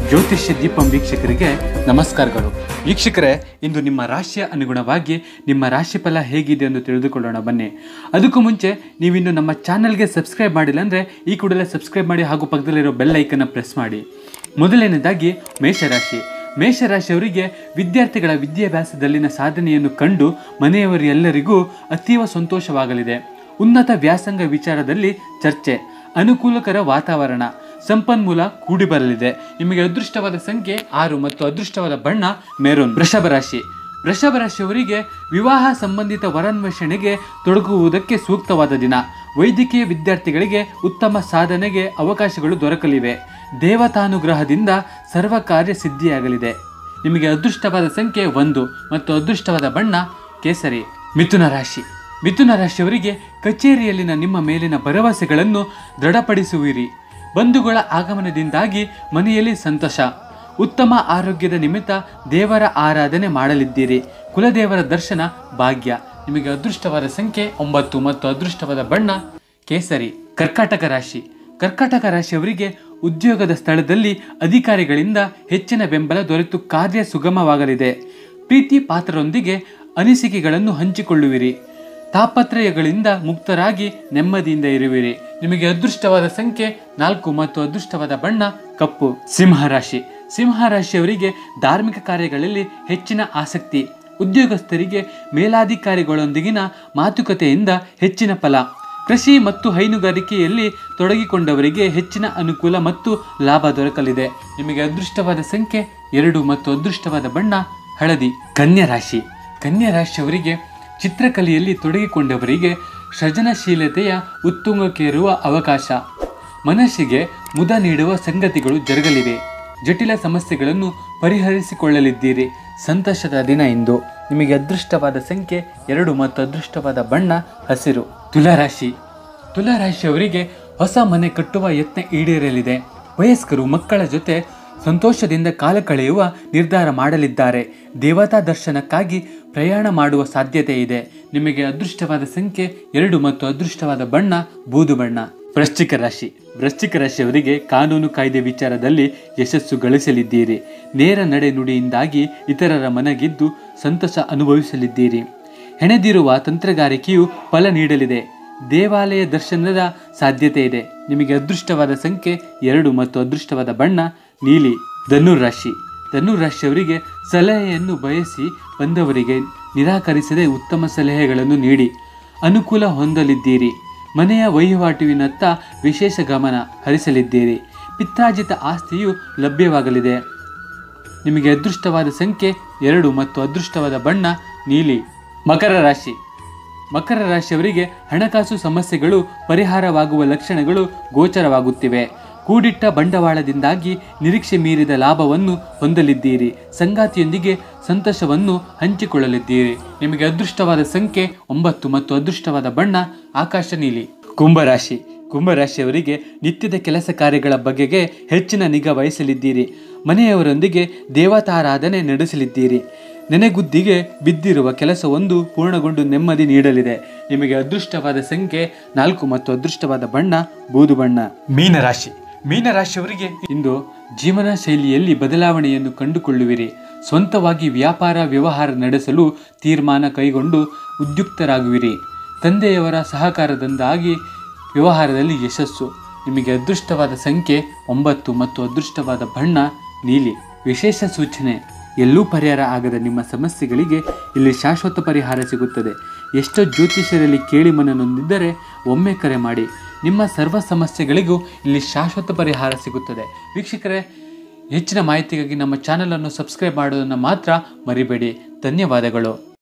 ಜ್ಯೋತಿಷ್ಯ ದೀಪಂ ವೀಕ್ಷಕರಿಗೆ ನಮಸ್ಕಾರಗಳು ವೀಕ್ಷಕರೇ ಇಂದು ನಿಮ್ಮ ರಾಶಿಯ ಅನುಗುಣವಾಗಿ ನಿಮ್ಮ ರಾಶಿಫಲ ಹೇಗಿದೆ ಎಂದು ತಿಳಿದುಕೊಳ್ಳೋಣ ಬನ್ನಿ ಅದಕ್ಕೂ ಮುಂಚೆ ನೀವಿನ್ನು ನಮ್ಮ ಚಾನಲ್ಗೆ ಸಬ್ಸ್ಕ್ರೈಬ್ ಮಾಡಿಲ್ಲ ಅಂದರೆ ಈ ಕೂಡಲೇ ಸಬ್ಸ್ಕ್ರೈಬ್ ಮಾಡಿ ಹಾಗೂ ಪಕ್ಕದಲ್ಲಿರೋ ಬೆಲ್ ಐಕನ್ನ ಪ್ರೆಸ್ ಮಾಡಿ ಮೊದಲನೇದಾಗಿ ಮೇಷರಾಶಿ ಮೇಷರಾಶಿಯವರಿಗೆ ವಿದ್ಯಾರ್ಥಿಗಳ ವಿದ್ಯಾಭ್ಯಾಸದಲ್ಲಿನ ಸಾಧನೆಯನ್ನು ಕಂಡು ಮನೆಯವರೆಲ್ಲರಿಗೂ ಅತೀವ ಸಂತೋಷವಾಗಲಿದೆ ಉನ್ನತ ವ್ಯಾಸಂಗ ವಿಚಾರದಲ್ಲಿ ಚರ್ಚೆ ಅನುಕೂಲಕರ ವಾತಾವರಣ ಸಂಪನ್ಮೂಲ ಕೂಡಿ ಬರಲಿದೆ ನಿಮಗೆ ಅದೃಷ್ಟವಾದ ಸಂಖ್ಯೆ ಆರು ಮತ್ತು ಅದೃಷ್ಟವಾದ ಬಣ್ಣ ಮೆರೂನ್ ವೃಷಭ ರಾಶಿ ವೃಷಭ ರಾಶಿಯವರಿಗೆ ವಿವಾಹ ಸಂಬಂಧಿತ ವರಾನ್ವೇಷಣೆಗೆ ತೊಡಗುವುದಕ್ಕೆ ಸೂಕ್ತವಾದ ದಿನ ವೈದ್ಯಕೀಯ ವಿದ್ಯಾರ್ಥಿಗಳಿಗೆ ಉತ್ತಮ ಸಾಧನೆಗೆ ಅವಕಾಶಗಳು ದೊರಕಲಿವೆ ದೇವತಾನುಗ್ರಹದಿಂದ ಸರ್ವ ಕಾರ್ಯ ಸಿದ್ಧಿಯಾಗಲಿದೆ ನಿಮಗೆ ಅದೃಷ್ಟವಾದ ಸಂಖ್ಯೆ ಒಂದು ಮತ್ತು ಅದೃಷ್ಟವಾದ ಬಣ್ಣ ಕೇಸರಿ ಮಿಥುನ ರಾಶಿ ಮಿಥುನ ರಾಶಿಯವರಿಗೆ ಕಚೇರಿಯಲ್ಲಿನ ನಿಮ್ಮ ಮೇಲಿನ ಭರವಸೆಗಳನ್ನು ದೃಢಪಡಿಸುವಿರಿ ಬಂಧುಗಳ ಆಗಮನದಿಂದಾಗಿ ಮನೆಯಲ್ಲಿ ಸಂತೋಷ ಉತ್ತಮ ಆರೋಗ್ಯದ ನಿಮಿತ್ತ ದೇವರ ಆರಾಧನೆ ಮಾಡಲಿದ್ದೀರಿ ಕುಲದೇವರ ದರ್ಶನ ಭಾಗ್ಯ ನಿಮಗೆ ಅದೃಷ್ಟವಾದ ಸಂಖ್ಯೆ ಒಂಬತ್ತು ಮತ್ತು ಅದೃಷ್ಟವಾದ ಬಣ್ಣ ಕೇಸರಿ ಕರ್ಕಾಟಕ ರಾಶಿ ಕರ್ಕಾಟಕ ರಾಶಿಯವರಿಗೆ ಉದ್ಯೋಗದ ಸ್ಥಳದಲ್ಲಿ ಅಧಿಕಾರಿಗಳಿಂದ ಹೆಚ್ಚಿನ ಬೆಂಬಲ ದೊರೆತು ಕಾರ್ಯ ಸುಗಮವಾಗಲಿದೆ ಪ್ರೀತಿ ಪಾತ್ರರೊಂದಿಗೆ ಅನಿಸಿಕೆಗಳನ್ನು ಹಂಚಿಕೊಳ್ಳುವಿರಿ ತಾಪತ್ರಯಗಳಿಂದ ಮುಕ್ತರಾಗಿ ನೆಮ್ಮದಿಯಿಂದ ಇರುವಿರಿ ನಿಮಗೆ ಅದೃಷ್ಟವಾದ ಸಂಖ್ಯೆ ನಾಲ್ಕು ಮತ್ತು ಅದೃಷ್ಟವಾದ ಬಣ್ಣ ಕಪ್ಪು ಸಿಂಹರಾಶಿ ಸಿಂಹರಾಶಿಯವರಿಗೆ ಧಾರ್ಮಿಕ ಕಾರ್ಯಗಳಲ್ಲಿ ಹೆಚ್ಚಿನ ಆಸಕ್ತಿ ಉದ್ಯೋಗಸ್ಥರಿಗೆ ಮೇಲಾಧಿಕಾರಿಗಳೊಂದಿಗಿನ ಮಾತುಕತೆಯಿಂದ ಹೆಚ್ಚಿನ ಫಲ ಕೃಷಿ ಮತ್ತು ಹೈನುಗಾರಿಕೆಯಲ್ಲಿ ತೊಡಗಿಕೊಂಡವರಿಗೆ ಹೆಚ್ಚಿನ ಅನುಕೂಲ ಮತ್ತು ಲಾಭ ದೊರಕಲಿದೆ ನಿಮಗೆ ಅದೃಷ್ಟವಾದ ಸಂಖ್ಯೆ ಎರಡು ಮತ್ತು ಅದೃಷ್ಟವಾದ ಬಣ್ಣ ಹಳದಿ ಕನ್ಯಾ ರಾಶಿ ಕನ್ಯಾ ರಾಶಿಯವರಿಗೆ ಚಿತ್ರಕಲೆಯಲ್ಲಿ ತೊಡಗಿಕೊಂಡವರಿಗೆ ಸೃಜನಶೀಲತೆಯ ಉತ್ತುಂಗಕ್ಕೇರುವ ಅವಕಾಶ ಮನಸ್ಸಿಗೆ ಮುದ ನೀಡುವ ಸಂಗತಿಗಳು ಜರುಗಲಿವೆ ಜಟಿಲ ಸಮಸ್ಯೆಗಳನ್ನು ಪರಿಹರಿಸಿಕೊಳ್ಳಲಿದ್ದೀರಿ ಸಂತೋಷದ ದಿನ ಇಂದು ನಿಮಗೆ ಅದೃಷ್ಟವಾದ ಸಂಖ್ಯೆ ಎರಡು ಮತ್ತು ಅದೃಷ್ಟವಾದ ಬಣ್ಣ ಹಸಿರು ತುಲಾರಾಶಿ ತುಲಾರಾಶಿಯವರಿಗೆ ಹೊಸ ಮನೆ ಕಟ್ಟುವ ಯತ್ನ ಈಡೇರಲಿದೆ ವಯಸ್ಕರು ಮಕ್ಕಳ ಜೊತೆ ಸಂತೋಷದಿಂದ ಕಾಲ ಕಳೆಯುವ ನಿರ್ಧಾರ ಮಾಡಲಿದ್ದಾರೆ ದೇವತಾ ದರ್ಶನಕ್ಕಾಗಿ ಪ್ರಯಾಣ ಮಾಡುವ ಸಾಧ್ಯತೆ ಇದೆ ನಿಮಗೆ ಅದೃಷ್ಟವಾದ ಸಂಖ್ಯೆ ಎರಡು ಮತ್ತು ಅದೃಷ್ಟವಾದ ಬಣ್ಣ ಬೂದು ಬಣ್ಣ ವೃಶ್ಚಿಕ ರಾಶಿ ವೃಶ್ಚಿಕ ರಾಶಿಯವರಿಗೆ ಕಾನೂನು ಕಾಯ್ದೆ ವಿಚಾರದಲ್ಲಿ ಯಶಸ್ಸು ಗಳಿಸಲಿದ್ದೀರಿ ನೇರ ನಡೆ ನುಡಿಯಿಂದಾಗಿ ಇತರರ ಮನಗಿದ್ದು ಸಂತಸ ಅನುಭವಿಸಲಿದ್ದೀರಿ ಹೆಣೆದಿರುವ ತಂತ್ರಗಾರಿಕೆಯು ಫಲ ನೀಡಲಿದೆ ದೇವಾಲಯ ದರ್ಶನದ ಸಾಧ್ಯತೆ ಇದೆ ನಿಮಗೆ ಅದೃಷ್ಟವಾದ ಸಂಖ್ಯೆ ಎರಡು ಮತ್ತು ಅದೃಷ್ಟವಾದ ಬಣ್ಣ ನೀಲಿ ಧನುರ್ ರಾಶಿ ಧನುರ್ ರಾಶಿಯವರಿಗೆ ಸಲಹೆಯನ್ನು ಬಯಸಿ ಬಂದವರಿಗೆ ನಿರಾಕರಿಸದೆ ಉತ್ತಮ ಸಲಹೆಗಳನ್ನು ನೀಡಿ ಅನುಕೂಲ ಹೊಂದಲಿದ್ದೀರಿ ಮನೆಯ ವಹಿವಾಟುವಿನತ್ತ ವಿಶೇಷ ಗಮನ ಹರಿಸಲಿದ್ದೀರಿ ಪಿತ್ರಾರ್ಜಿತ ಆಸ್ತಿಯು ಲಭ್ಯವಾಗಲಿದೆ ನಿಮಗೆ ಅದೃಷ್ಟವಾದ ಸಂಖ್ಯೆ ಎರಡು ಮತ್ತು ಅದೃಷ್ಟವಾದ ಬಣ್ಣ ನೀಲಿ ಮಕರ ರಾಶಿ ಮಕರ ರಾಶಿಯವರಿಗೆ ಹಣಕಾಸು ಸಮಸ್ಯೆಗಳು ಪರಿಹಾರವಾಗುವ ಲಕ್ಷಣಗಳು ಗೋಚರವಾಗುತ್ತಿವೆ ಕೂಡಿಟ್ಟ ಬಂಡವಾಳದಿಂದಾಗಿ ನಿರೀಕ್ಷೆ ಮೀರಿದ ಲಾಭವನ್ನು ಹೊಂದಲಿದ್ದೀರಿ ಸಂಗಾತಿಯೊಂದಿಗೆ ಸಂತೋಷವನ್ನು ಹಂಚಿಕೊಳ್ಳಲಿದ್ದೀರಿ ನಿಮಗೆ ಅದೃಷ್ಟವಾದ ಸಂಖ್ಯೆ ಒಂಬತ್ತು ಮತ್ತು ಅದೃಷ್ಟವಾದ ಬಣ್ಣ ಆಕಾಶ ನೀಲಿ ಕುಂಭರಾಶಿ ಕುಂಭರಾಶಿಯವರಿಗೆ ನಿತ್ಯದ ಕೆಲಸ ಕಾರ್ಯಗಳ ಬಗೆಗೆ ಹೆಚ್ಚಿನ ನಿಗಾ ವಹಿಸಲಿದ್ದೀರಿ ಮನೆಯವರೊಂದಿಗೆ ದೇವತಾರಾಧನೆ ನಡೆಸಲಿದ್ದೀರಿ ನೆನೆಗುದ್ದಿಗೆ ಬಿದ್ದಿರುವ ಕೆಲಸವೊಂದು ಪೂರ್ಣಗೊಂಡು ನೆಮ್ಮದಿ ನೀಡಲಿದೆ ನಿಮಗೆ ಅದೃಷ್ಟವಾದ ಸಂಖ್ಯೆ ನಾಲ್ಕು ಮತ್ತು ಅದೃಷ್ಟವಾದ ಬಣ್ಣ ಬೂದು ಬಣ್ಣ ಮೀನರಾಶಿ ಮೀನರಾಶಿಯವರಿಗೆ ಇಂದು ಜೀವನ ಶೈಲಿಯಲ್ಲಿ ಬದಲಾವಣೆಯನ್ನು ಕಂಡುಕೊಳ್ಳುವಿರಿ ಸ್ವಂತವಾಗಿ ವ್ಯಾಪಾರ ವ್ಯವಹಾರ ನಡೆಸಲು ತೀರ್ಮಾನ ಕೈಗೊಂಡು ಉದ್ಯುಕ್ತರಾಗುವಿರಿ ತಂದೆಯವರ ಸಹಕಾರದಿಂದಾಗಿ ವ್ಯವಹಾರದಲ್ಲಿ ಯಶಸ್ಸು ನಿಮಗೆ ಅದೃಷ್ಟವಾದ ಸಂಖ್ಯೆ ಒಂಬತ್ತು ಮತ್ತು ಅದೃಷ್ಟವಾದ ಬಣ್ಣ ನೀಲಿ ವಿಶೇಷ ಸೂಚನೆ ಎಲ್ಲೂ ಪರಿಹಾರ ಆಗದ ನಿಮ್ಮ ಸಮಸ್ಯೆಗಳಿಗೆ ಇಲ್ಲಿ ಶಾಶ್ವತ ಪರಿಹಾರ ಸಿಗುತ್ತದೆ ಎಷ್ಟೋ ಜ್ಯೋತಿಷ್ಯರಲ್ಲಿ ಕೇಳಿ ಮನನೊಂದಿದ್ದರೆ ಒಮ್ಮೆ ಕರೆ ಮಾಡಿ ನಿಮ್ಮ ಸರ್ವ ಸಮಸ್ಯೆಗಳಿಗೂ ಇಲ್ಲಿ ಶಾಶ್ವತ ಪರಿಹಾರ ಸಿಗುತ್ತದೆ ವೀಕ್ಷಕರೇ ಹೆಚ್ಚಿನ ಮಾಹಿತಿಗಾಗಿ ನಮ್ಮ ಚಾನಲನ್ನು ಸಬ್ಸ್ಕ್ರೈಬ್ ಮಾಡೋದನ್ನು ಮಾತ್ರ ಮರಿಬೇಡಿ ಧನ್ಯವಾದಗಳು